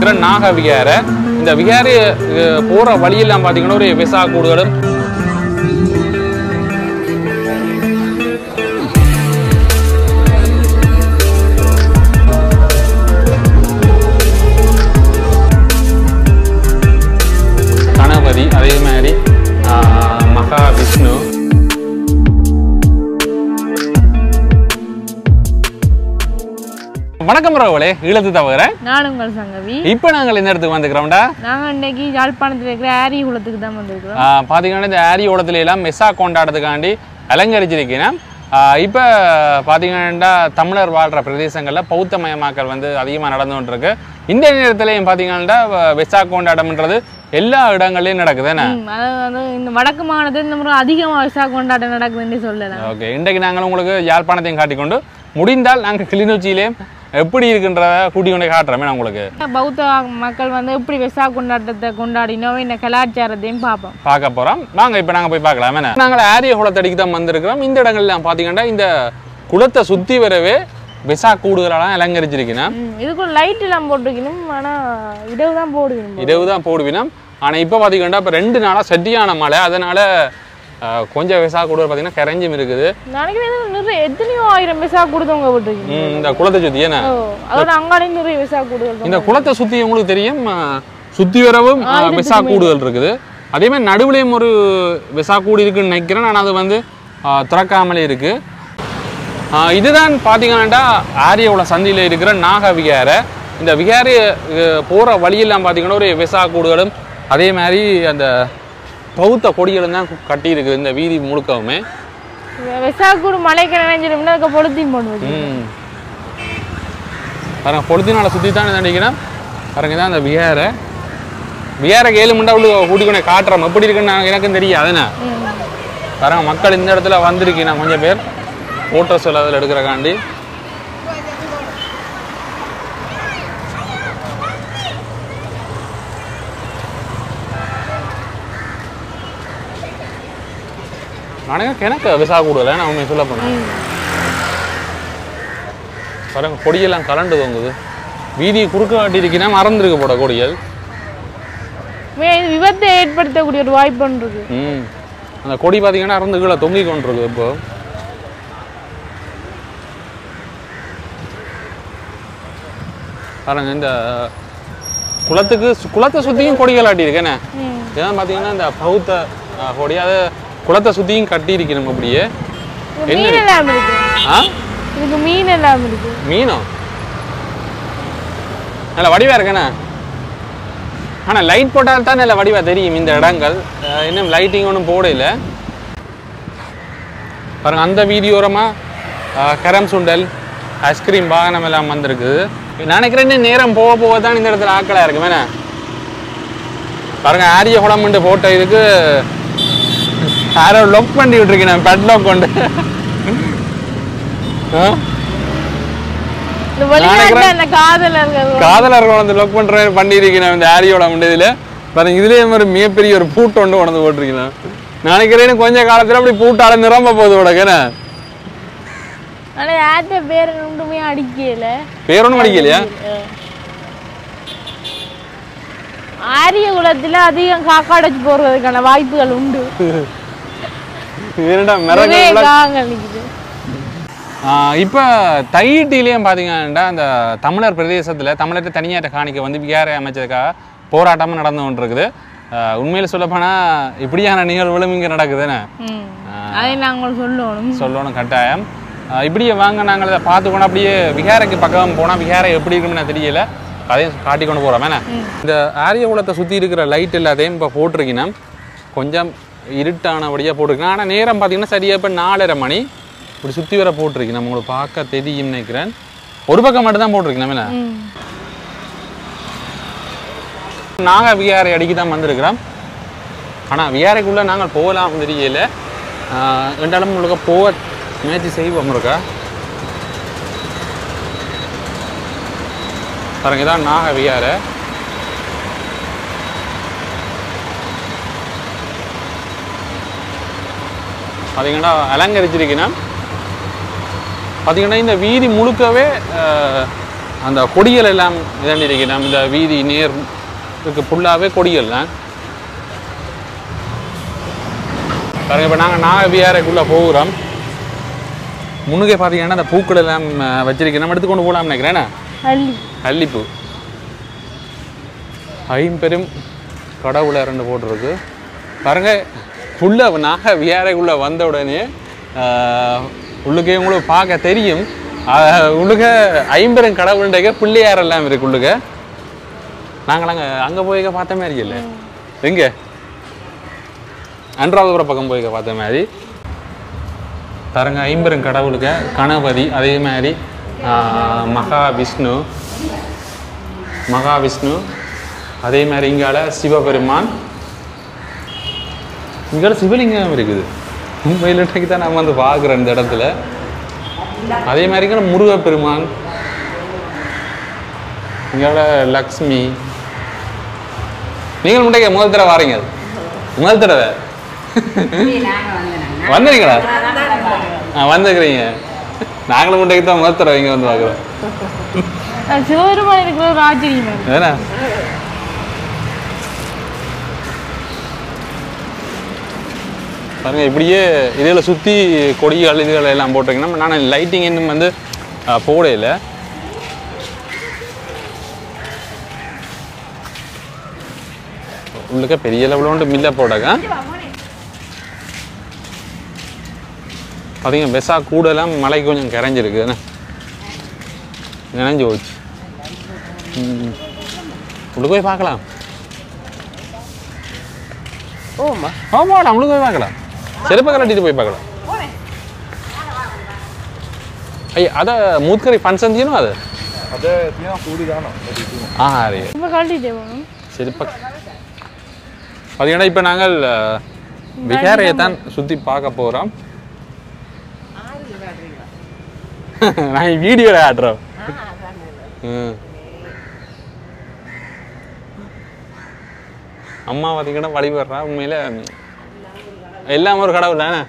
இருக்கிற நாக விகாரை இந்த விகாரி அஹ், போற வழியெல்லாம் பார்த்தீங்கன்னா ஒரு விசா கூடுகளும் கணபதி அதே மாதிரி ஆஹ், மகா விஷ்ணு வணக்கம் ரவலே ஈழத்து தவிர நான் உங்கள் சங்கவி இப்போ நாங்கள் இந்த இடத்துக்கு வந்துக்கிறோம்டா நாங்கள் இன்னைக்கு யாழ்ப்பாணத்தில் இருக்கிற ஆரி குளத்துக்கு தான் வந்திருக்கிறோம் ஆஹ் பாத்தீங்கன்னா இந்த ஆரி ஓடத்துல எல்லாம் மெஸ்ஸா கொண்டாடுறதுக்காண்டி அலங்கரிச்சிருக்கேன் இப்போ பார்த்தீங்கன்னா தமிழர் வாழ்கிற பிரதேசங்களில் பௌத்தமயமாக்கல் வந்து அதிகமாக நடந்து கொண்டிருக்கு இந்த நேரத்துலையும் பார்த்தீங்கன்னா வெசா கொண்டாட்டம்ன்றது எல்லா இடங்கள்லையும் நடக்குது என்ன ம், அதாவது வந்து இந்த வடக்கு மாநிலத்தில் இந்த முறை அதிகமாக விசா கொண்டாட்டம் நடக்குதுன்னு சொல்லலாம் ஓகே இன்றைக்கு நாங்கள் உங்களுக்கு யாழ்ப்பாணத்தையும் காட்டிக்கொண்டு முடிந்தால் நாங்கள் கிளிநொச்சியிலே எப்படி இருக்குன்றத கூட்டி கொண்டு காட்டுறோமே நான் உங்களுக்கு பௌத்த மக்கள் வந்து எப்படி விசா கொண்டாட்டத்தை கொண்டாடினோம் இந்த கலாச்சாரத்தையும் பார்ப்போம் பார்க்க போறோம் வாங்க இப்போ நாங்கள் போய் பார்க்கலாம் என்ன நாங்கள் ஆரிய குளத்தடிக்கு தான் வந்திருக்கிறோம் இந்த இடங்கள்லாம் பார்த்தீங்கன்னா இந்த குளத்தை சுற்றி வரவே விசா கூடுதலாம் அலங்கரிச்சிருக்கேன் ம், இதுக்குள்ள லைட் எல்லாம் போட்டுக்கணும் ஆனால் இடவு தான் போடுக்கணும் இரவு தான் போடுவினோம் ஆனால் இப்போ பார்த்தீங்கன்னா இப்போ ரெண்டு நாளாக செட்டியான மழை அதனால அஹ், கொஞ்சம் விசா கூடுதல் பார்த்தீங்கன்னா கரைஞ்சும் இருக்குது நாளைக்கு வந்து நிறைய எத்தனையோ ஆயிரம் விசா கொடுத்தவங்க போட்டுருக்கீங்க ம், இந்த குளத்தை சுற்றி என்ன ஓ அதோட அங்காலையும் நிறைய விசா கொடுத்தவங்க இந்த குளத்தை சுற்றி உங்களுக்கு தெரியும் அஹ், சுற்றி வரவும் அஹ், விசா கூடுதல் இருக்குது அதே மாதிரி நடுவுலையும் ஒரு விசா கூடி இருக்குன்னு நினைக்கிறேன் ஆனால் அது வந்து அஹ், திறக்காமலே இருக்கு அஹ், இதுதான் பார்த்தீங்கன்னா ஆரியவுல சந்தியில் இருக்கிற நாக விகாரை இந்த விகாரி அஹ், போற வழியெல்லாம் பார்த்தீங்கன்னா ஒரு விசா கூடுகளும் அதே மாதிரி அந்த பௌத்த கொடிகளும் தான் கட்டி இருக்குது இந்த வீதி முழுக்கவுமே விசா கூடு மலைக்கு நினைஞ்சிரும்னா அதுக்கு பொழுத்தையும் போட்டு வச்சு ம் பாருங்க பொழுத்தினால சுற்றி தான் நினைக்கிறேன் பாருங்க தான் அந்த விகாரை விகாரை ஏழு மண்டா உள்ள கூட்டி கொண்டு காட்டுறோம் எப்படி இருக்குன்னு நான் எனக்கும் தெரியாது என்ன பாருங்க மக்கள் இந்த இடத்துல வந்திருக்கீங்க கொஞ்சம் பேர் ஃபோட்டோஸ் எல்லாம் அதில் எடுக்கிறக்காண்டி நானே கிணக்கு விசா கூடல நான் உண்மையை சொல்ல போனேன் பாருங்க கொடியெல்லாம் கலண்டு தொங்குது வீதி குறுக்க காட்டியிருக்கீங்கன்னா மறந்துருக்க போட கொடிகள் மே- இது விபத்தை ஏற்படுத்தக்கூடிய ஒரு வாய்ப்பு ஒன்று இருக்கு ம் அந்த கொடி பார்த்தீங்கன்னா அறந்து கீழே தொங்கி கொண்டிருக்கு இப்போ பாருங்க இந்த குளத்துக்கு சு- குளத்தை சுற்றியும் கொடிகள் ஆட்டியிருக்கேனே ம். இதான் பார்த்தீங்கன்னா இந்த பௌத்த அஹ், கொடி அதை குளத்தை சுற்றியும் கட்டியிருக்கணும் அப்படியே இது மீன் எல்லாம் இருக்கு ஆ இதுக்கு மீன் எல்லாம் இருக்கு மீனும் நல்ல வடிவா இருக்கேண்ணே ஆனால் லைட் போட்டால் தான் நல்ல வடிவா தெரியும் இந்த இடங்கள் அஹ் இன்னும் லைட்டிங் ஒன்றும் போடல பாருங்க அந்த வீதியோரமாக கரம் சுண்டல் ஐஸ்கிரீம் வாகனம் எல்லாம் வந்திருக்குது நான் நினைக்கிறேன் இன்னும் நேரம் போக போக தான் இந்த இடத்துல ஆக்கலாக இருக்கும் வேணா பாருங்க ஆரிய குளம்ட்டு போட்ட இதுக்கு யாரோ லொக் பண்ணி விட்டுருக்கேன் பெட் லாக் கொண்டு ஆ இந்த வெளிநாட்டுல அந்த காதலர்கள் காதலர் குழந்தை லொக் பண்ற மாதிரி பண்ணியிருக்கேன் இந்த ஆரியோட முண்டதுல பாருங்க இதுலயே ஒரு மிகப்பெரிய ஒரு பூட்டு ஒன்று கொண்டு போட்டிருக்கேன் நினைக்கிறேன் கொஞ்ச காலத்துல அப்படி பூட்டால நிரம்ப போகுது உடக்கேன ஆனா யார்கிட்ட பேர் ஒன்றுமே அடிக்கல பேர் ஒன்றும் படிக்கலையா ஆரிய குலத்துல அதிகம் காக்காடைச்சு போறதுக்கான வாய்ப்புகள் உண்டு என்னடா நிறைய மிரகல் காகங்கள் நிக்குது இப்போ தையிட்டிலையும் பார்த்தீங்கன்னா அந்த தமிழர் பிரதேசத்தில் தமிழர்கிட்ட தனியாட்ட காணிக்க வந்து விகாரை அமைச்சதுக்காக போராட்டமும் நடந்து கொண்டிருக்குது ஆஹ் உண்மையில சொல்லப்போனால் இப்படியான நிகழ்வுகளும் இங்கே நடக்குதுன்னு ம். அதை நாங்கள் சொல்லணும் சொல்லணும் கட்டாயம் ஆஹ் இப்படியே வாங்க நாங்கள் அதை பார்த்துக்கணும் அப்படியே விகாரைக்கு பக்கம் போனால் விகாரை எப்படி இருக்குன்னு எனக்கு தெரியல அதையும் காட்டி கொண்டு போகிறோம் வேணா இந்த ஆரிய குளத்தை சுற்றி இருக்கிற லைட் எல்லாத்தையும் இப்போ போட்டிருக்கீங்கன்னா கொஞ்சம் இருட்டானபடியாக போட்டிருக்கேன் ஆனால் நேரம் பார்த்தீங்கன்னா சரியாக இப்போ நாலரை மணி இப்படி சுற்றி வர போட்டிருக்கேன் உங்களுக்கு பார்க்க தெரியும் நினைக்கிறேன் ஒரு பக்கம் மட்டும் தான் போட்டிருக்கேன் வேணா ம். நாங்கள் விஆரை அடிக்க தான் வந்திருக்கிறோம் ஆனால் விஆரைக்குள்ளே நாங்கள் போகலாம் தெரியல ஆஹ் ரெண்டாலும் உங்களுக்கு போக முயற்சி செய்வோம் இருக்கா பாருங்க இதான் நாக விஆரை பார்த்தீங்கன்னா அலங்கரிச்சிருக்கீங்கன்னா பார்த்தீங்கன்னா இந்த வீதி முழுக்கவே ஆஹ், அந்த கொடிகள் எல்லாம் இதாண்டி இருக்கிறோம் இந்த வீதி நேர் இருக்கு ஃபுல்லாகவே கொடிகள் தான் பாருங்க இப்போ நாங்கள் நாகவியாரைக்குள்ளே போகிறோம் முன்னுக்கே பார்த்தீங்கன்னா அந்த பூக்கள் எல்லாம் அஹ், வச்சிருக்கேன் நம்ம எடுத்துக்கொண்டு போகலாம்னு நினைக்கிறேன் அள்ளி அல்லிப்பூ ஐம்பெரும் கடவுளை ரெண்டு போட்டிருக்கு பாருங்க உள்ள நாக வியாரைக்குள்ளே வந்த உடனே ஆஹ், உள்ளுக்கே உங்களுக்கு பார்க்க தெரியும் ஆஹ், உள்ளுக ஐம்பெரும் கடவுளுடைய பிள்ளையார் எல்லாம் இருக்கு உள்ளுக நாங்கள் அங்கே அங்கே போய்க்க பார்த்த மாதிரி இல்லை எங்கே அன்றாவதுபுரம் பக்கம் போய்க்க பார்த்த மாதிரி பாருங்க ஐம்பெரும் கடவுளுக்கு கணபதி அதே மாதிரி ஆஹ், மகா விஷ்ணு மகாவிஷ்ணு அதே மாதிரி இங்கால சிவபெருமான் இங்கால சிவலிங்கம் இருக்குது மும்பையில் இன்னைக்கு தான் நம்ம வந்து பார்க்குறோம் இந்த இடத்துல அதே மாதிரி இங்கால முருகப்பெருமான் இங்கால லக்ஷ்மி நீங்கள் முட்டைக்கு முதல் தடவை வாரீங்க முதல் தடவை வந்துருங்களா ஆ வந்துருக்கிறீங்க நாங்களும் முட்டைக்கு தான் முதல் தடவை இங்கே வந்து பார்க்குறோம் அஹ் சிவபெருமான் இருக்கிற ஒரு ஆச்சரியம் இருக்கு. ஏன்னா பாருங்க இப்படியே இதில் சுற்றி கொடிகள் இதுகள் எல்லாம் போட்டிருக்கீங்கன்னா நான் லைட்டிங் இன்னும் வந்து அஹ், போடையில உள்ளுக்க பெரிய லெவலில் ஒன்று மில்ல போடாங்க பார்த்தீங்க பெசா கூடலாம் மலை கொஞ்சம் கரைஞ்சிருக்கு என்ன நினைஞ்சு போச்சு ம். உள்ள போய் பார்க்கலாம் ஓமா ஆமாடா உள்ள போய் பார்க்கலாம் செருப்பை கலட்டிட்டு போய் பார்க்கலாம் ஐயா அத மூத்கரி ஃபன்ஸ் ಅಂತೀನೋ ಅದು ಅದೇ ದಿನ ಕೂಡಿದಾನು ஆ ರೀ இப்ப கழட்டிட்டே போகணும் செருப்ப பார்த்தீங்கன்னா இப்போ நாங்கள் விகாரையை தான் சுற்றி பார்க்க போகிறோம் நான் வீடியோவில் ஆடுறோம் ம் அம்மா பார்த்தீங்கன்னா வழிபடுறா உண்மையில எல்லாம் ஒரு கடவுள் தானே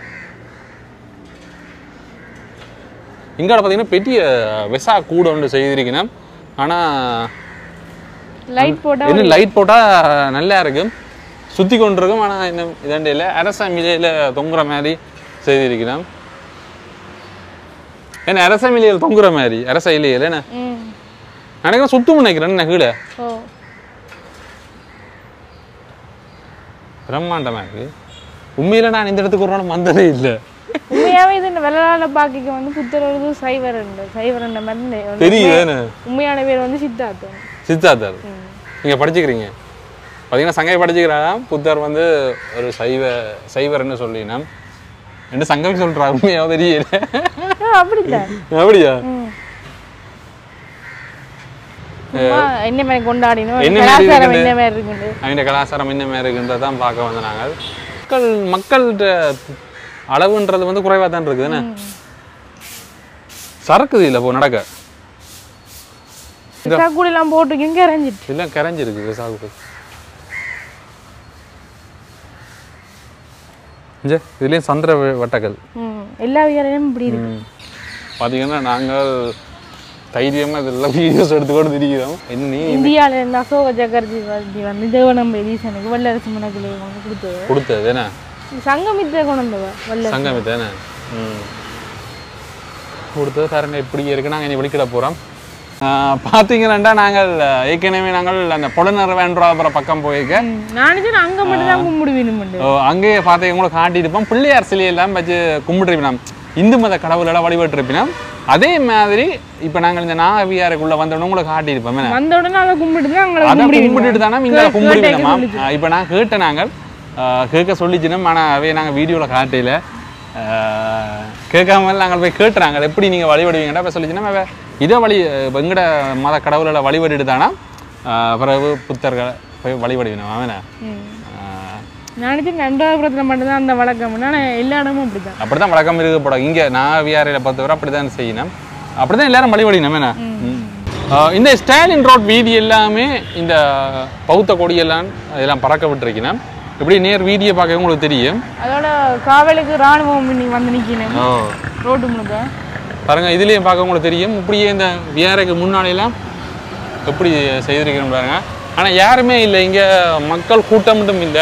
இங்காட பார்த்தீங்கன்னா பெரிய வெசா கூட ஒன்று செய்திருக்கணும் ஆனால் லைட் போட்டா இன்னும் லைட் போட்டால் நல்லா இருக்கும் சுற்றி கொண்டிருக்கும் ஆனால் இன்னும் இதாண்டி இல்லை அரச மிலையில் தொங்குற மாதிரி செய்திருக்கிறோம் என்ன அரச மிலையில் தொங்குற மாதிரி அரச இலையில் என்ன ம் நினைக்கிறேன் சுத்தம் நினைக்கிறேன் என்ன கீழே ஓ பிரம்மாண்டமாக இருக்கு உண்மையில நான் இந்த இடத்துக்கு ஒரு நாள் வந்ததே இல்லை உண்மையாவே இது இந்த வெள்ளலால பாக்கிக்க வந்து புத்தர் ஒரு சைவரண்டு சைவரண்ட மாதிரி ஒண்ணு. தெரியுதுன்னு உண்மையான பேர் வந்து சித்தார்த்தம் சித்தார்த்தர் நீங்க படிச்சுக்கிறீங்க பார்த்தீங்கன்னா சங்கை படிச்சுக்கிறாராம் புத்தர் வந்து ஒரு சைவ சைவர்னு சொல்லினாம் என்ன சங்கம் சொல்றா உண்மையாக தெரியல ஆ, அப்படித்தான் அப்படியா ம். சும்மா என்ன மாதிரி கொண்டாடினோம் என்ன மாதிரி கலாச்சாரம் இருக்குது? என்ன மாதிரி இருக்குது அவங்க கலாச்சாரம் என்ன மாதிரி இருக்குன்றதை தான் பார்க்க வந்த நாங்கள் மக்கள் மக்கள்கிட்ட அளவுன்றது வந்து குறைவாக தான் இருக்குது என்ன சரக்குது இல்லை இப்போ நடக்க கூடலாம் போட்டுருக்கீங்க இறஞ்சிட்டு எல்லாம் கரைஞ்சிருக்கு விசாகுக்கு இங்கே இதுலேயும் சந்திர வ- வட்டங்கள் ம் எல்லா விகாரையும் இப்படி இருக்கு ம். பார்த்தீங்கன்னா நாங்கள் தைரியமாக இதெல்லாம் வீடியோஸ் எடுத்துக்கொண்டு திரிக்கிறோம் என்ன நீ இந்தியால இருந்து அசோக சக்கரவர்த்தி வந்து வந்து தேவனம்பை ஈசனுக்கு வல்லரசு மனக்கிளை கொண்டு கொடுத்தது கொடுத்தது என்ன சங்கமித்தை கொண்டு வந்தவ வல்ல சங்கமித்த என்ன ம் கொடுத்தது பாருங்க இப்படி இருக்கு நாங்கள் இனி வெளிக்கிட போகிறோம் பார்த்தீங்கன்னா நாங்கள் ஏற்கனவே நாங்கள் அந்த புலனர் வேண்டாபுரம் பக்கம் போயிருக்க நானும் அங்க மட்டும் தான் கும்பிடு வேணுமெண்டு ஓ, அங்கேயே பார்த்தீங்க காட்டியிருப்போம் பிள்ளையார் சிலையெல்லாம் வச்சு கும்பிட்டுருப்பினோம் இந்து மத கடவுளெல்லாம் வழிபட்டுருப்பினோம் அதே மாதிரி இப்போ நாங்கள் இந்த நாகவியாருக்குள்ள வந்தோடனே உங்களை காட்டியிருப்போம் என்ன? வந்த உடனே அதை கும்பிட்டு தான் அங்களை அதை கும்பிடு கும்பிட்டுட்டு தானே இங்கே கே- கும்பிடுவினோமா கேட்டேன்னு இப்போ நான் கேட்டேன் நாங்கள் ஆஹ், கேட்க சொல்லிச்சினோம் ஆனால் அவைய நாங்கள் வீடியோவில் காட்டையில் கேட்காம நாங்கள் போய் கேட்டுறாங்க எப்படி நீங்கள் வழிபடுவீங்கடா இப்போ சொல்லிச்சுன்னா அவ இதை வழி வெங்கட மத கடவுளை வழிபட்டுட்டு தானா ஆஹ், பிறகு புத்தர்களை போய் வழிபடுவினோம் அவன ம். நினைச்சு நன்றாபுரத்துல மட்டும்தான் அந்த வழக்கம் ஆனால் எல்லா இடமும் அப்படிதான் அப்படி தான் வழக்கம் இருக்கப்படும் இங்கே நான் விஆரையில் பொறுத்தவரை அப்படி தான் செய்யணும் அப்படி தான் எல்லாரும் வழிபடினோம் என்ன ம். ஆஹ், இந்த ஸ்டாலின் ரோட் வீதி எல்லாமே இந்த பௌத்த கொடியெல்லாம் இதெல்லாம் பறக்க விட்டுருக்கணும் இப்படி நேர் வீதியை பார்க்க உங்களுக்கு தெரியும் அதோட காவலுக்கு ராணுவம் இன்னைக்கு வந்து நிக்கணும் ஓ ரோட்டு முழுக்க பாருங்க இதுலேயும் பார்க்க உங்களுக்கு தெரியும் இப்படியே இந்த வியாரைக்கு முன்னாடியெல்லாம் எப்படி செய்திருக்கிறோம் பாருங்க ஆனால் யாருமே இல்லை இங்கே மக்கள் கூட்டம் மட்டும் இல்லை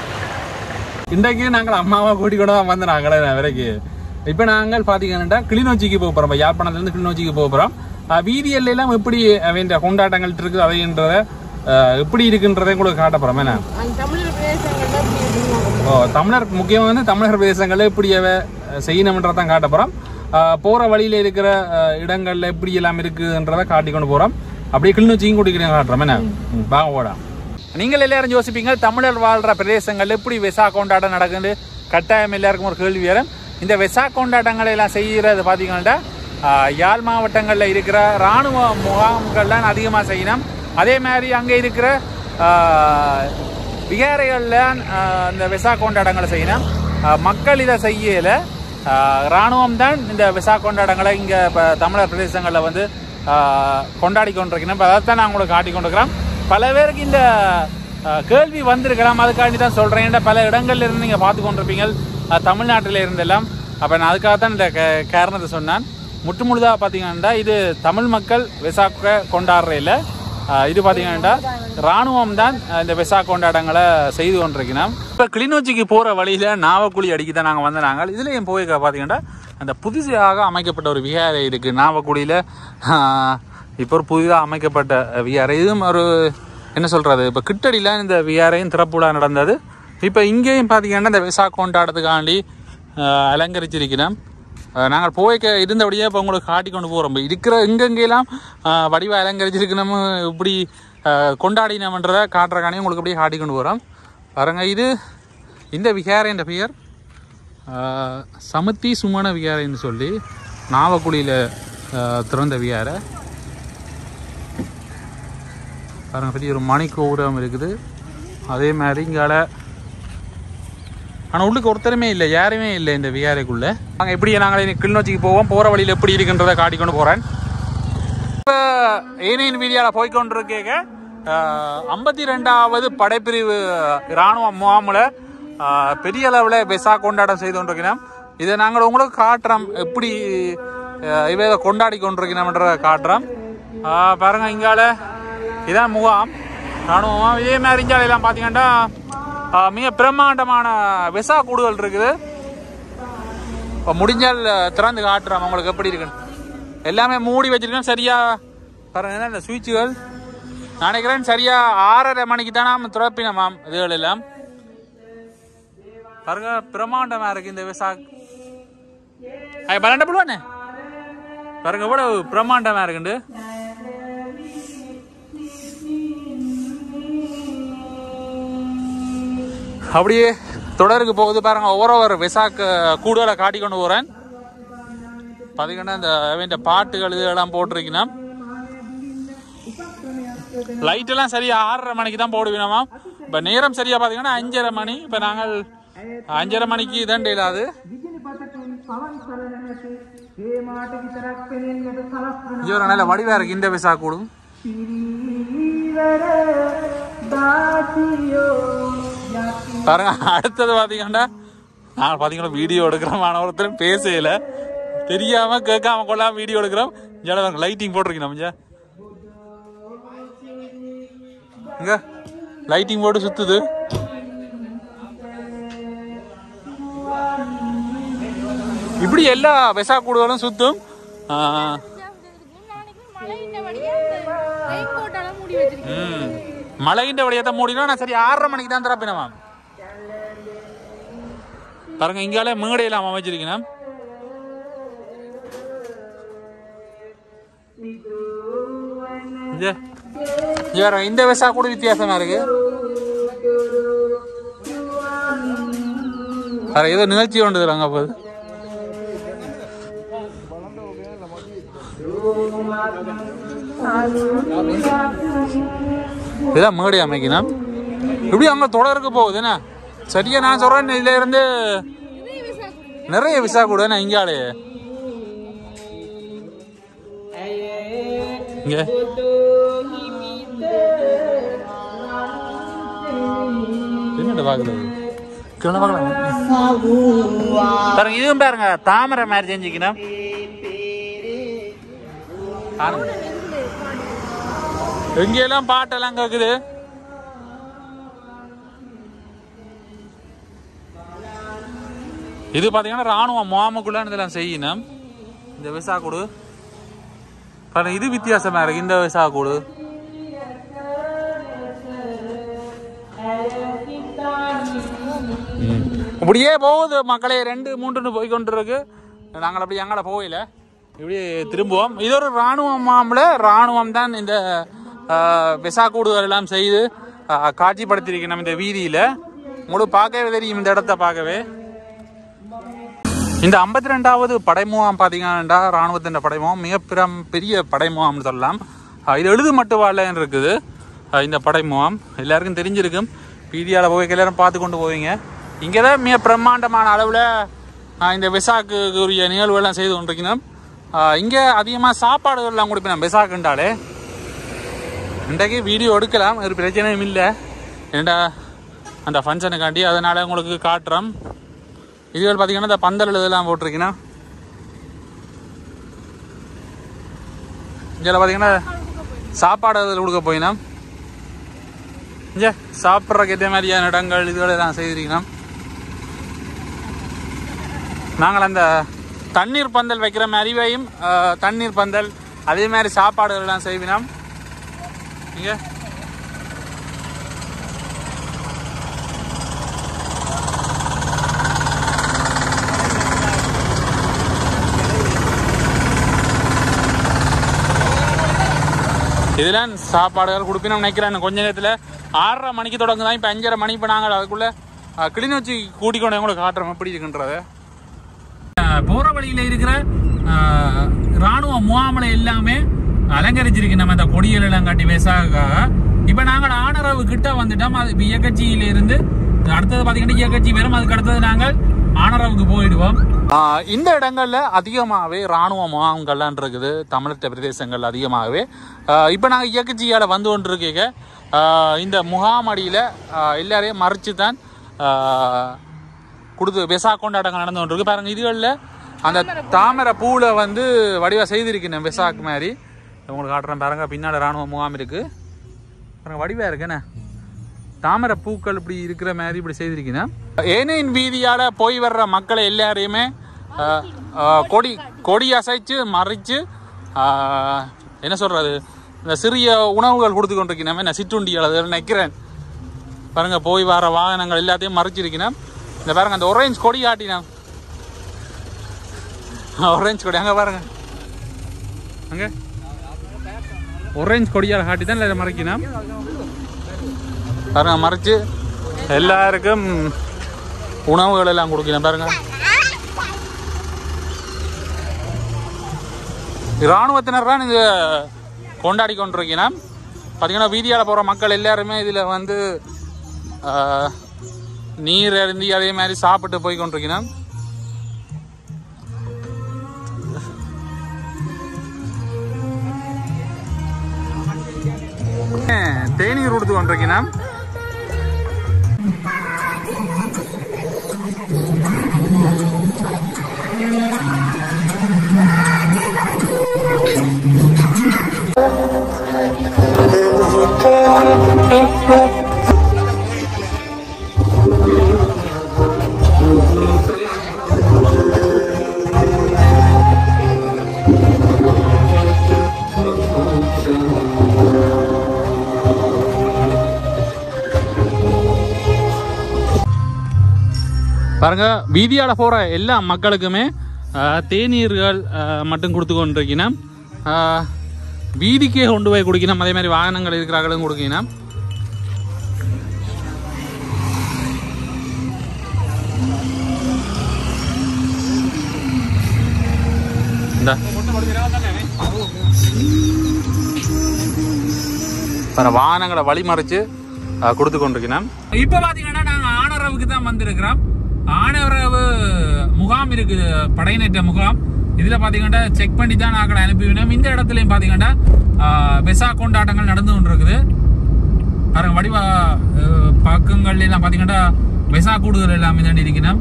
இன்றைக்கு நாங்கள் அம்மாவை கூட்டி கொண்டு தான் வந்து நாங்கள் வரைக்கும் இப்போ நாங்கள் பார்த்தீங்கன்னா கிளிநொச்சிக்கு போக போகிறோம் யாழ்ப்பாணத்துலேருந்து கிளிநொச்சிக்கு போக போகிறோம் வீதியல்ல எல்லாம் எப்படி அவன் கொண்டாட்டங்கள் இருக்குது அதைன்றத அஹ், எப்படி இருக்குன்றதை உங்களுக்கு காட்ட போகிறோம் என்ன தமிழ் பிரதேசங்கள்ல இப்படி இருக்குங்க. ஓ தமிழர் முக்கியமாக வந்து தமிழர் பிரதேசங்களில் எப்படி அவ செய்யணுன்றதான் காட்ட போகிறோம் போகிற வழியில் இருக்கிற அஹ், இடங்கள்ல எப்படி எல்லாம் இருக்குன்றதை காட்டி கொண்டு போகிறோம் அப்படியே கிளிநொச்சியும் கூட்டிக்கிறேன் காட்டுறோம் என்ன ம், வாங்க போடா நீங்கள் எல்லாரும் யோசிப்பீங்க தமிழர் வாழ்கிற பிரதேசங்கள்ல எப்படி வெசா கொண்டாட்டம் நடக்குது கட்டாயம் எல்லாருக்கும் ஒரு கேள்வி வரும் இந்த வெசா கொண்டாட்டங்களை எல்லாம் செய்கிறது பார்த்தீங்கன்னா ஆஹ், யாழ் மாவட்டங்களில் இருக்கிற இராணுவ முகாம்கள்லாம் அதிகமாக செய்யணும் அதே மாதிரி அங்கே இருக்கிற ஆஹ், விகாரைகளில் இந்த வெசா கொண்டாட்டங்களை செய்யணும் ஆஹ், மக்கள் இதை செய்யல இராணுவம் தான் இந்த வெசா கொண்டாட்டங்களை இங்கே இப்போ தமிழர் பிரதேசங்களில் வந்து ஆஹ், கொண்டாடி கொண்டிருக்கணும் இப்போ அதைத்தான் நான் உங்களுக்கு காட்டி கொண்டிருக்கிறேன் பல பேருக்கு இந்த ஆஹ், கேள்வி வந்திருக்கலாம் அதுக்காண்டி தான் சொல்கிறேன் ஏன்னா பல இடங்கள்ல இருந்து நீங்கள் பார்த்து கொண்டிருப்பீங்க ஆஹ், தமிழ்நாட்டில் இருந்தெல்லாம் அப்போ நான் அதுக்காக தான் இந்த க- காரணத்தை சொன்னேன் முற்று முழுதாக பார்த்தீங்கன்னா இது தமிழ் மக்கள் வெசாக்க கொண்டாடுற இல்லை ஆஹ் இது பார்த்தீங்கன்னா ராணுவம் தான் ஆஹ் இந்த வெசா கொண்டாட்டங்களை செய்து கொண்டிருக்கிறோம் இப்போ கிளிநொச்சிக்கு போகிற வழியில் நாவக்குழி அடிக்க தான் நாங்கள் வந்து நாங்கள் இதுலேயும் போய் பார்த்தீங்கன்னா அந்த புதுசாக அமைக்கப்பட்ட ஒரு விகாரை இருக்குது நாவக்குழியில் இப்போ ஒரு புதிதாக அமைக்கப்பட்ட விகாரை இதுவும் ஒரு என்ன சொல்கிறது இப்போ கிட்டடியில் இந்த விகாரையும் திறப்புலா நடந்தது இப்போ இங்கேயும் பார்த்தீங்கன்னா இந்த வெசா கொண்டாட்டத்துக்காண்டி ஆஹ் அலங்கரிச்சிருக்கிறோம் அஹ் நாங்கள் போய்க்க இருந்தபடியே இப்போ உங்களுக்கு காட்டி கொண்டு போகிறோம் இருக்கிற எங்கெங்கெல்லாம் அஹ் வடிவ அலங்கரிச்சிருக்கு நம்ம இப்படி அஹ் கொண்டாடினோம்ன்றதை காட்டுறக்கானே உங்களுக்கு அப்படியே காட்டி கொண்டு போகிறோம் பாருங்க இது இந்த விகாரைன்ற பெயர் அஹ் சமுத்தி சுமண விகாரைன்னு சொல்லி நாவக்குழியில் திறந்த விகாரை பாருங்க பெரிய ஒரு மணி கோபுரம் இருக்குது அதே மாதிரி இங்கால ஆனால் உள்ளுக்கு ஒருத்தருமே இல்லை யாருமே இல்லை இந்த விகாரைக்குள்ள நாங்கள் எப்படி நாங்கள் கிளிநொச்சிக்கு போவோம் போகிற வழியில் எப்படி இருக்குன்றதை காட்டிக்கொண்டு போகிறேன் இப்போ ஏனையின் வீடியோவில் போய்கொண்டிருக்கேங்க ஐம்பத்தி ரெண்டாவது படைப்பிரிவு இராணுவ முகாமில் பெரிய அளவில் பெசா கொண்டாட்டம் செய்து கொண்டிருக்கிறோம் இதை நாங்கள் உங்களுக்கு காட்டுறோம் எப்படி அஹ், இவ இதை கொண்டாடி கொண்டிருக்கிறோம்ன்றதை காட்டுறோம் அஹ், பாருங்க இங்கால இதான் முகாம் இராணுவ முகாம் இதே மாதிரி இஞ்சாலையெல்லாம் பார்த்தீங்கன்னா அஹ், மிக பிரம்மாண்டமான வெசா கூடுதல் இருக்குது இப்போ முடிஞ்சால் அஹ், திறந்து காட்டுறோம் உங்களுக்கு எப்படி இருக்குன்னு எல்லாமே மூடி வச்சிருக்கோம் சரியா பாருங்க இந்த சுவிட்சுகள் நான் நினைக்கிறேன் சரியா ஆறரை மணிக்கு தான் நாம் திறப்பினமாம் இதுகள் எல்லாம் பாருங்க பிரம்மாண்டமா இருக்கு இந்த விசா ஐ பன்னெண்டு புள்ளுவானே பாருங்க எவ்வளவு பிரம்மாண்டமா இருக்குண்டு அப்படியே தொடருக்கு போகுது பாருங்க ஒவ்வொரு ஒரு விசாக்கு கூடுதலை காட்டி கொண்டு போறேன் பாத்தீங்கன்னா இந்த இந்த பாட்டுகள் இதெல்லாம் போட்டிருக்கணும் லைட் எல்லாம் சரியா ஆறரை மணிக்கு தான் போடுவீனமா இப்ப நேரம் சரியா பாத்தீங்கன்னா அஞ்சரை மணி இப்ப நாங்கள் அஞ்சரை மணிக்கு தான் இல்லாது இங்க ஒரு நல்ல வடிவா இருக்கு இந்த விசா கூடும் பாருங்க அடுத்தது பாத்தீங்கன்னா நான் பாத்தீங்கன்னா வீடியோ எடுக்கிறோம் மாணவர்களும் பேசல தெரியாம கேட்காம கொள்ளாம வீடியோ எடுக்கிறோம் இங்கே லைட்டிங் போட்டிருக்கீங்க நம்ம இங்க லைட்டிங் போட்டு சுத்துது இப்படி எல்லா வெசா கூடுதலும் சுத்தும் ஆ, ம். மழையின் வழியத்தை மூடினா நான் சரி ஆறரை மணிக்கு தான் திறப்பினவா பாருங்க இங்கால மேடையெல்லாம் அமைச்சிருக்கணும் இங்க இங்க பாருங்க, இந்த விசா கூட வித்தியாசமா இருக்கு வேற ஏதோ நிகழ்ச்சி ஒன்று அங்க போகுது இதான் மேடை அமைக்கணும் இப்படி அங்க தொடருக்கு போகுது என்ன சரியா நான் சொல்றேன் இதுல இருந்து நிறைய விசா கூட என்ன இங்காலே இங்க என்னடா பாக்குறது கிளம்ப பாருங்க இதுவும் பாருங்க தாமரை மாதிரி செஞ்சுக்கணும் பாருங்க எங்கெல்லாம் பாட்டெல்லாம் கேக்குது இது பாத்தீங்கன்னா ராணுவம் முகாமுக்குள்ள இதெல்லாம் செய்யணும் இந்த விசா கூடு பாருங்க இது வித்தியாசமா இருக்கு இந்த விசா கூடு இப்படியே போகுது மக்களே ரெண்டு மூன்றுன்னு போய் கொண்டு இருக்கு நாங்கள் அப்படி எங்களை போகல இப்படி திரும்புவோம் இது ஒரு ராணுவம் மாமல ராணுவம் தான் இந்த விசா கூடுகள் எல்லாம் செய்து ஆஹ், காட்சிப்படுத்தியிருக்கணும் இந்த வீதியில உங்களுக்கு பார்க்கவே தெரியும் இந்த இடத்த பார்க்கவே இந்த ஐம்பத்தி ரெண்டாவது படைமுகாம் பார்த்தீங்கன்னா ராணுவத்தின் படைமுகாம் மிகப்பெரும் பெரிய படைமுகாம்னு சொல்லலாம் ஆஹ், இது எழுது மட்டும் வாழன்னு இருக்குது ஆஹ், இந்த படைமுகாம் எல்லாருக்கும் தெரிஞ்சிருக்கும் பீதியால் போய் எல்லாரும் பார்த்து கொண்டு போவீங்க இங்கே தான் மிக பிரம்மாண்டமான அளவில் இந்த விசாக்கு உரிய நிகழ்வுகள்லாம் செய்து கொண்டிருக்கணும் இங்கே அதிகமாக சாப்பாடுகள்லாம் கொடுப்பேன் விசாக்குண்டாலே இன்றைக்கு வீடியோ எடுக்கலாம் ஒரு பிரச்சனையும் இல்லை ஏண்டா அந்த ஃபங்க்ஷனுக்காண்டி அதனால் உங்களுக்கு காட்டுறோம் இதுகள் பார்த்தீங்கன்னா இந்த பந்தல் இதெல்லாம் போட்டிருக்கீங்கன்னா இதில் பார்த்தீங்கன்னா சாப்பாடு அதில் கொடுக்க போயினா இங்கே சாப்பிட்றக்கு ஏற்ற மாதிரியான இடங்கள் இதுகள் எல்லாம் செய்திருக்கணும் நாங்கள் அந்த தண்ணீர் பந்தல் வைக்கிற மாதிரியும் அஹ், தண்ணீர் பந்தல் அதே மாதிரி சாப்பாடுகள் எல்லாம் செய்வினோம் இங்கே இதெல்லாம் சாப்பாடுகள் கொடுப்பினோம் நினைக்கிறேன் கொஞ்ச நேரத்தில் ஆறரை மணிக்கு தொடங்குதான் இப்போ அஞ்சரை மணி இப்போ நாங்கள் அதுக்குள்ளே கிளிநொச்சி கூட்டிக் கொண்டு உங்களுக்கு காட்டுறோம் எப்படி இருக்குன்றத போகிற வழியில் இருக்கிற அஹ், ராணுவ முகாமலை எல்லாமே அலங்கரிச்சிருக்கு நம்ம இந்த கொடிகள் எல்லாம் காட்டி பேசாக இப்போ நாங்கள் ஆனரவு கிட்ட வந்துட்டோம் அது இப்போ இயக்கச்சியில இருந்து அடுத்தது பார்த்தீங்கன்னா இயக்கச்சி வரும் அதுக்கு அடுத்தது நாங்கள் ஆனரவுக்கு போயிடுவோம் இந்த இடங்கள்ல அதிகமாகவே ராணுவ முகாம்கள்லாம் இருக்குது தமிழக பிரதேசங்கள் அதிகமாகவே இப்போ நாங்கள் இயக்கச்சியால் வந்து கொண்டு இருக்கீங்க இந்த முகாம் அடியில் எல்லாரையும் மறைச்சு தான் கொடுத்து வெசா கொண்டாட்டங்கள் நடந்து கொண்டிருக்கு பாருங்க இதுகளில் அந்த தாமரை பூவில் வந்து வடிவா செய்திருக்கேன் வெசாக்கு மாதிரி உங்களுக்கு காட்டுறேன் பாருங்க பின்னாடி ராணுவ முகாம் இருக்கு பாருங்க வடிவா இருக்குண்ணே தாமரை பூக்கள் இப்படி இருக்கிற மாதிரி இப்படி செய்திருக்கேன் ஏனையின் வீதியால போய் வர்ற மக்களை எல்லாரையுமே ஆஹ், ஆஹ், கொடி கொடி அசைச்சு மறைச்சு ஆஹ், என்ன சொல்றது இந்த சிறிய உணவுகள் கொடுத்து கொண்டிருக்கேன் நான் சிற்றுண்டிகள் அதில் நிற்கிறேன் பாருங்க போய் வர வாகனங்கள் எல்லாத்தையும் மறைச்சிருக்கணும் இந்த பாருங்க அந்த ஒரேஞ்ச் கொடி காட்டினேன் ஒரேஞ்ச் கொடி அங்க பாருங்க அங்க ஒரேஞ்ச் கொடியால் காட்டி தான் இல்லை மறைக்கணும் பாருங்க மறைச்சு எல்லாருக்கும் உணவுகள் எல்லாம் கொடுக்கணும் பாருங்க இராணுவத்தினர் தான் இது கொண்டாடி கொண்டிருக்கணும் பார்த்தீங்கன்னா வீதியால் போகிற மக்கள் எல்லாருமே இதில் வந்து ஆஹ், நீர் அருந்தி அதே மாதிரி சாப்பிட்டு போய் கொண்டிருக்கணும் தேநீர் கொடுத்து கொண்டிருக்கணும் பாருங்க வீதியால போற எல்லா மக்களுக்குமே ஆஹ், தேநீர்கள் ஆஹ், மட்டும் கொடுத்து கொண்டிருக்கணும் ஆஹ், வீதிக்கே கொண்டு போய் குடிக்கணும் அதே மாதிரி வாகனங்கள் இருக்கிறார்களும் கொடுக்கணும் இந்த பல வாகனங்களை வழிமறைச்சு அஹ், கொடுத்து கொண்டிருக்கிறோம் இப்போ பார்த்தீங்கன்னா நாங்கள் ஆனரவுக்கு தான் வந்திருக்கிறோம் ஆனரவு முகாம் இருக்குது படையினற்ற முகாம் இதில் பார்த்தீங்கன்னா செக் பண்ணி தான் நாங்கள் அனுப்பிவினோம் இந்த இடத்துலையும் பார்த்தீங்கன்னா அஹ், வெசா கொண்டாட்டங்கள் நடந்து கொண்டிருக்குது பாருங்க வடிவா அஹ், பக்கங்கள்ல எல்லாம் பார்த்தீங்கன்னா வெசா கூடுதல் எல்லாமே தான் இருக்கணும்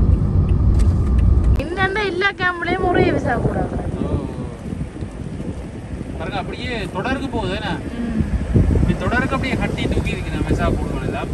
இந்த எல்லா கேம்ப்லயும் ஒரே விசா கூடாது பாருங்க அப்படியே தொடருக்கு போகுது என்ன இப்படி தொடருக்கு அப்படியே கட்டி தூக்கி இருக்கிறேன் மெசா கூடுதல் எல்லாம்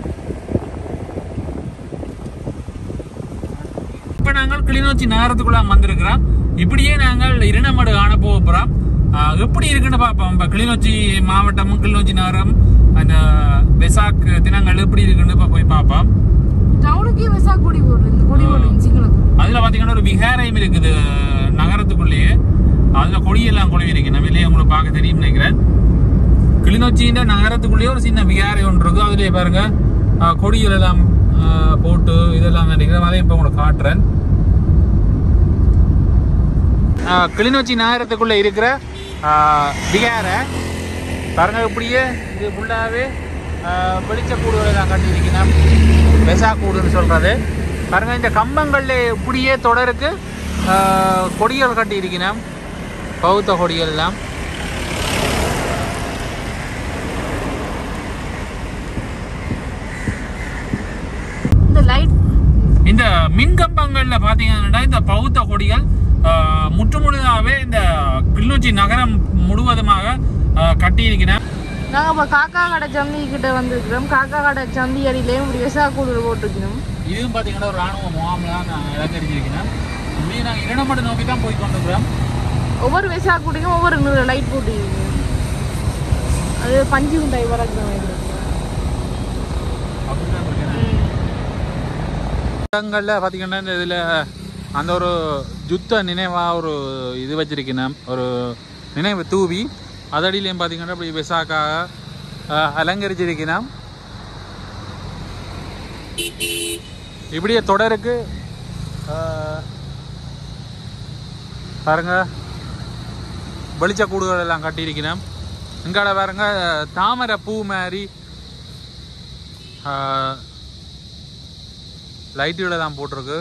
இப்ப நாங்கள் கிளிநொச்சி நகரத்துக்குள்ள வந்திருக்கிறோம் இப்படியே நாங்கள் இரணமடு காண போக போறோம் ஆஹ் எப்படி இருக்குன்னு பார்ப்போம் இப்ப கிளிநொச்சி மாவட்டம் கிளிநொச்சி நகரம் அந்த வெசாக் தினங்கள் எப்படி இருக்குன்னு இப்ப போய் பார்ப்போம் டவுனுக்கே விசா கொடி போடுறது இந்த கொடி போடுறது சிங்களம் அதுல பாத்தீங்கன்னா ஒரு விகாரையும் இருக்குது நகரத்துக்குள்ளேயே அதுல கொடியெல்லாம் கொழுவி இருக்கு நம்ம இல்லையே உங்களுக்கு பார்க்க தெரியும் நினைக்கிறேன் கிளிநொச்சியின் நகரத்துக்குள்ளேயே ஒரு சின்ன விகாரை ஒன்று இருக்கு அதுலயே பாருங்க ஆஹ், கொடிகள் எல்லாம் ஆஹ், போட்டு இதெல்லாம் நினைக்கிறேன் அதையும் இப்போ உங்களுக்கு காட்டுறேன் ஆஹ், கிளிநொச்சி நகரத்துக்குள்ள இருக்கிற ஆஹ், விகாரை பாருங்க இப்படியே இது ஃபுல்லாகவே வெளிச்ச கூடுகளை தான் கட்டியிருக்கணும் வெசா கூடுன்னு சொல்றது பாருங்க இந்த கம்பங்கள்ல இப்படியே தொடருக்கு ஆஹ், கொடிகள் கட்டியிருக்கணும் பௌத்த கொடிகள் எல்லாம் இந்த லைட் இந்த மின் கம்பங்கள்ல பாத்தீங்கன்னா இந்த பௌத்த கொடிகள் ஆஹ், முற்றுமுழுதாவே இந்த கிளிநொச்சி நகரம் முழுவதுமாக ஆஹ், கட்டியிருக்கிறேன் நாங்கள் இப்போ காக்கா கடை சந்தி கிட்ட வந்திருக்கிறோம் காக்கா கடை சந்தி அடியிலேயும் இப்படி விசா கூடுதல் போட்டிருக்கணும் இதுவும் பார்த்தீங்கன்னா ஒரு ராணுவ முகாமில் தான் நான் இலங்கரிச்சிருக்கிறேன் இப்படியே நாங்கள் இரண்டமடு நோக்கி தான் போய் கொண்டிருக்கிறோம் ஒவ்வொரு விசா கூட்டிக்கும் ஒவ்வொரு நூறு லைட் போட்டிருக்கீங்க அது பஞ்சு மிட்டாய் வரக்கு அப்படிதான் இருக்கிறேன் இடங்களில் பார்த்தீங்கன்னா இந்த இதில் அந்த ஒரு யுத்த நினைவாக ஒரு இது வச்சிருக்கணும் ஒரு நினைவு தூவி அதடியிலையும் பார்த்தீங்கன்னா இப்படி விசாக்காக அஹ், அலங்கரிச்சிருக்கணும் இப்படியே தொடருக்கு அஹ், பாருங்க வெளிச்ச கூடுகள் எல்லாம் கட்டியிருக்கணும் இங்கால பாருங்க தாமரை பூ மாதிரி லைட்டுகளை தான் போட்டிருக்கு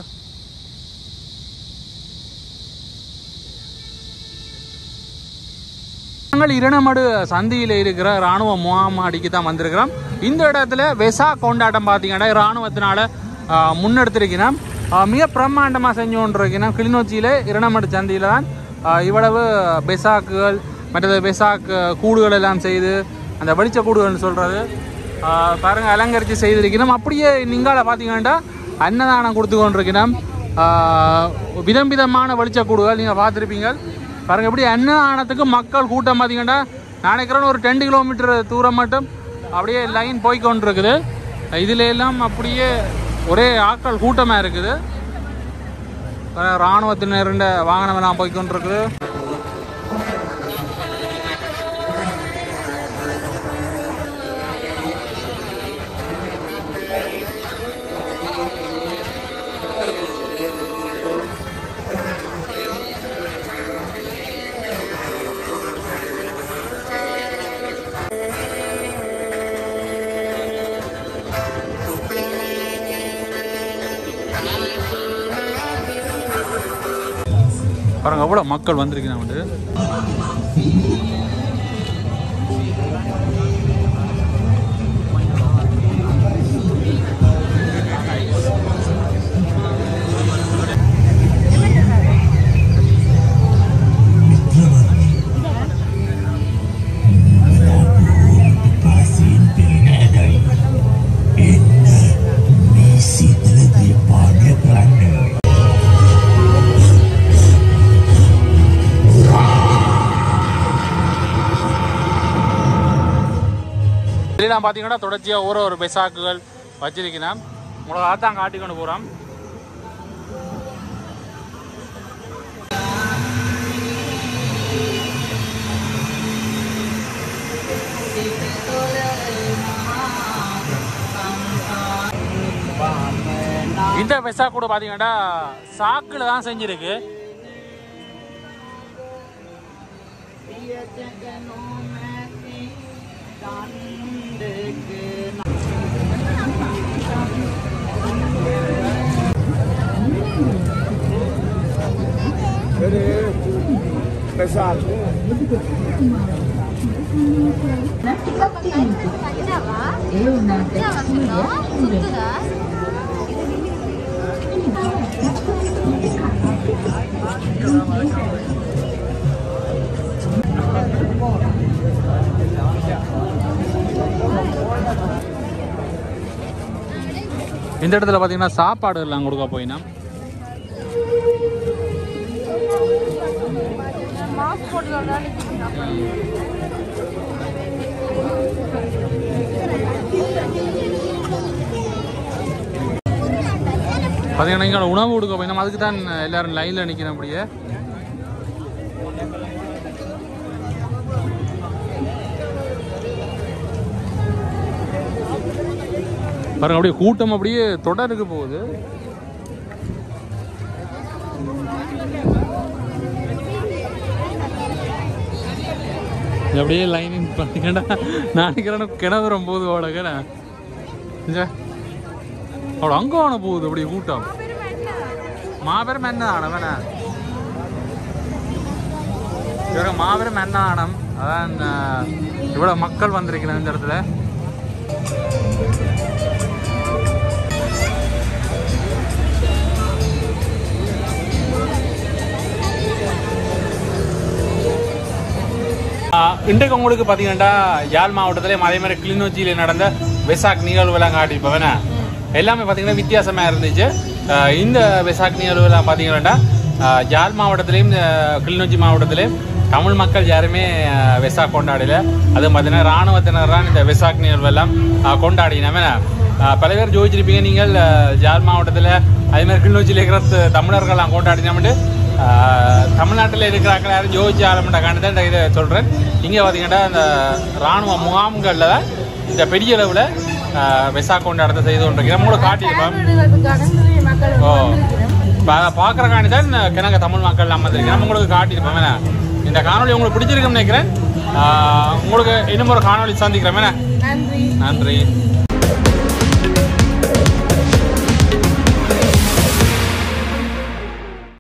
நாங்கள் இரணமடு சந்தியில் இருக்கிற ராணுவ முகாமாடிக்கு தான் வந்திருக்கிறோம் இந்த இடத்துல வெசா கொண்டாட்டம் பார்த்தீங்கன்னா ராணுவத்தினால ஆஹ், முன்னெடுத்திருக்கிறோம் ஆஹ், மிக பிரம்மாண்டமாக செஞ்சு கொண்டிருக்கிறோம் கிளிநொச்சியில் இரணமடு சந்தியில் தான் ஆஹ், இவ்வளவு பெசாக்குகள் மற்றது பெசாக் கூடுகள் எல்லாம் செய்து அந்த வெளிச்ச கூடுகள்னு சொல்கிறது பாருங்க அலங்கரித்து செய்திருக்கிறோம் அப்படியே நீங்கால பார்த்தீங்கன்னா அன்னதானம் கொடுத்து கொண்டிருக்கிறோம் ஆஹ், விதம் விதமான வெளிச்ச கூடுகள் நீங்கள் பார்த்துருப்பீங்க பாருங்க எப்படி அன்னதானத்துக்கு மக்கள் கூட்டம் பார்த்தீங்கன்னா நான் நினைக்கிறேன் ஒரு ரெண்டு கிலோமீட்டர் தூரம் மட்டும் அப்படியே லைன் போய் கொண்டிருக்குது இதுல எல்லாம் அப்படியே ஒரே ஆட்கள் கூட்டமாக இருக்குது பாருங்க, ராணுவத்தினர் வாகனம் எல்லாம் போய் கொண்டிருக்குது பாருங்க எவ்வளோ மக்கள் வந்திருக்கிறாங்க வந்து இதெல்லாம் பார்த்தீங்கன்னா தொடர்ச்சியாக ஒரு ஒரு பெசாக்குகள் வச்சிருக்கிறேன் உங்களை தான் காட்டி கொண்டு போகிறோம் இந்த பெசா கூட பார்த்தீங்கன்னா சாக்கில் தான் செஞ்சிருக்கு Pesado. சுத்துதா இந்த இடத்துல பார்த்தீங்கன்னா சாப்பாடு எல்லாம் கொடுக்க போயினா மாஸ்க் போட்டு வந்தாலும் பார்த்தீங்கன்னா இங்கே உணவு கொடுக்க போயினா அதுக்கு தான் எல்லாரும் லைனில் நிற்கணும் அப்படியே பாருங்க அப்படியே கூட்டம் அப்படியே தொடருக்கு போகுது இது அப்படியே லைனிங் பார்த்தீங்கன்னா நான் நினைக்கிறேன் கிணறு போகுது அவ்வளோக்கண்ணா அவ்வளோ அங்கே வான போகுது அப்படியே கூட்டம் மாபெரும் என்ன ஆனவன இவர மாபெரும் என்ன ஆனம் அதான் அஹ், இவ்வளவு மக்கள் வந்திருக்கிறேன் இந்த இடத்துல ஆஹ் இன்றைக்கு உங்களுக்கு பார்த்தீங்கன்னா யாழ் மாவட்டத்திலே அதே மாதிரி கிளிநொச்சியில் நடந்த வெசாக் நிகழ்வுலாம் காட்டிப்பவன எல்லாமே பார்த்தீங்கன்னா வித்தியாசமா இருந்துச்சு ஆஹ் இந்த வெசாக் நிகழ்வுலாம் பார்த்தீங்கன்னா ஆஹ் யாழ் மாவட்டத்திலையும் ஆஹ் கிளிநொச்சி மாவட்டத்திலையும் தமிழ் மக்கள் யாருமே ஆஹ் வெசாக் கொண்டாடல அதுவும் பார்த்தீங்கன்னா இராணுவத்தினர் தான் இந்த வெசாக் நிகழ்வெல்லாம் ஆஹ் கொண்டாடினவன ஆஹ் பல பேர் ஜோதிச்சிருப்பீங்க நீங்கள் ஆஹ் யாழ் மாவட்டத்தில் அதே மாதிரி கிளிநொச்சியில் இருக்கிற த- தமிழர்கள்லாம் கொண்டாடினோம்ட்டு தமிழ்நாட்டில் இருக்கிறாங்க யாரும் ஜோதிச்சு ஆரம்பிட்டாக்கான்னு தான் இதை சொல்கிறேன் இங்கே பார்த்தீங்கன்னா இந்த இராணுவ முகாம்களில் தான் இந்த பெரிய அளவில் வெசா கொண்டாடத்தை செய்து கொண்டிருக்கிறேன் நம்மளோட காட்டியிருப்போம் கடற்கரை மக்கள் ஓ வந்திருக்கிறோம் அதை பார்க்குறக்காண்டி தான் கிணங்க தமிழ் மக்கள் நம்ம வந்திருக்கேன் நம்ம உங்களுக்கு காட்டியிருப்போம் என்ன இந்த காணொளி உங்களுக்கு பிடிச்சிருக்குன்னு நினைக்கிறேன் ஆஹ் உங்களுக்கு இன்னும் ஒரு காணொளி சந்திக்கிறோம் என்ன நன்றி நன்றி